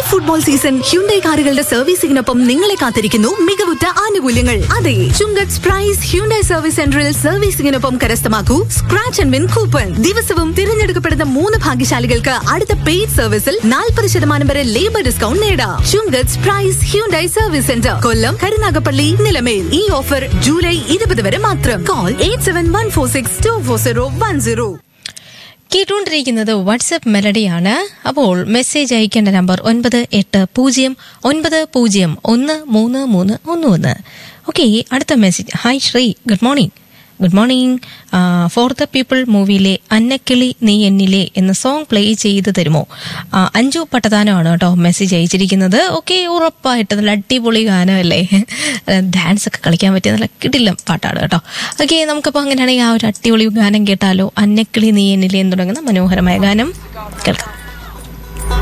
football season Hyundai കാറുകളുടെ സർവീസിംഗിനൊപ്പം നിങ്ങളെ കാത്തിരിക്കുന്നു മികവുറ്റ ആനുകൂല്യങ്ങൾ അതെ ചുങ്കത്ത് പ്രൈസ് ഹ്യുണ്ടൈ സർവീസ് സെന്ററിൽ സർവീസിംഗിനൊപ്പം കരസ്ഥമാക്കൂ സ്ക്രാച്ച് ആൻഡ് വിൻ കൂപ്പൺ ദിവസവും തിരഞ്ഞെടുക്കപ്പെടുന്ന മൂന്ന് ഭാഗ്യശാലികൾക്ക് അടുത്ത പെയ്ഡ് സർവീസിൽ നാൽപ്പത് ശതമാനം വരെ ലേബർ ഡിസ്കൗണ്ട് നേടാം Chungath price Hyundai service centre Kollam Karunagappally Nilamel ഈ ഓഫർ ജൂലൈ ഇരുപത് വരെ മാത്രം call eight seven one four six two four zero one zero കേട്ടുകൊണ്ടിരിക്കുന്നത് വാട്സപ്പ് മെലഡിയാണ് അപ്പോൾ മെസ്സേജ് അയക്കേണ്ട നമ്പർ ഒൻപത് എട്ട് പൂജ്യം ഒൻപത് പൂജ്യം ഒന്ന് മൂന്ന് മൂന്ന് ഒന്ന് ഒന്ന് ഓക്കെ അടുത്ത message hi Sree good morning good morning for the people മൂവിയിലെ അന്നക്കിളി നീ എന്നിലെ എന്ന സോങ് പ്ലേ ചെയ്ത് തരുമോ ആ, അഞ്ജു പട്ടതാനമാണ് കേട്ടോ മെസ്സേജ് അയച്ചിരിക്കുന്നത് ഓക്കെ ഉറപ്പായിട്ട് നല്ല അടിപൊളി ഗാനമല്ലേ ഡാൻസ് ഒക്കെ കളിക്കാൻ പറ്റിയ നല്ല കിടിലം പാട്ടാണ് കേട്ടോ ഓക്കെ നമുക്കപ്പോൾ അങ്ങനെയാണെങ്കിൽ ആ ഒരു അടിപൊളി ഗാനം കേട്ടാലോ അന്നക്കിളി നീ എന്നിലെ എന്ന് തുടങ്ങുന്ന മനോഹരമായ ഗാനം കേൾക്കാം